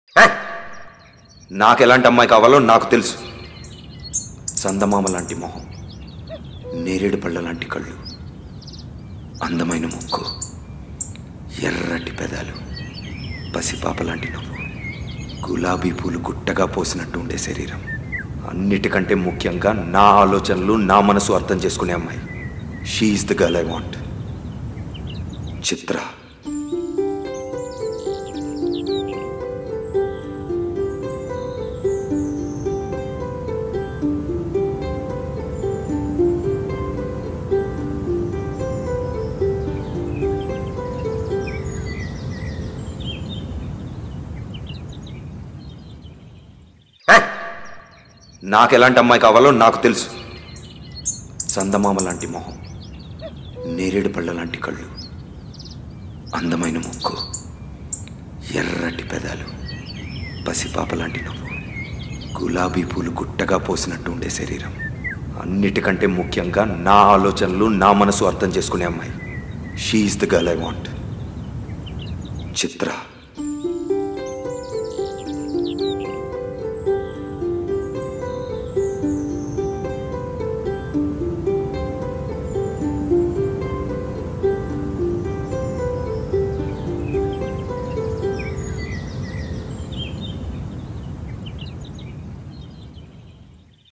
నాకు ఎలాంటి అమ్మాయి కావాలో నాకు తెలుసు చందమామ లాంటి మొహం నేరేడు పళ్ళ లాంటి కళ్ళు అందమైన ముక్కు ఎర్రటి పెదాలు పసిపాప లాంటి నవ్వు గులాబీ పూలు గుట్టగా పోసినట్టు ఉండే శరీరం అన్నిటికంటే ముఖ్యంగా నా ఆలోచనలు నా మనసు అర్థం చేసుకునే అమ్మాయి she's the girl I want Chitra నాకు ఎలాంటి అమ్మాయి కావాలో నాకు తెలుసు చందమామ లాంటి మొహం నేరేడు పళ్ళ లాంటి కళ్ళు అందమైన ముక్కు ఎర్రటి పెదాలు పసిపాప లాంటి నవ్వు గులాబీ పూలు గుట్టగా పోసినట్టు ఉండే శరీరం అన్నిటికంటే ముఖ్యంగా నా ఆలోచనలు నా మనసు అర్థం చేసుకునే అమ్మాయి she's the girl I want Chitra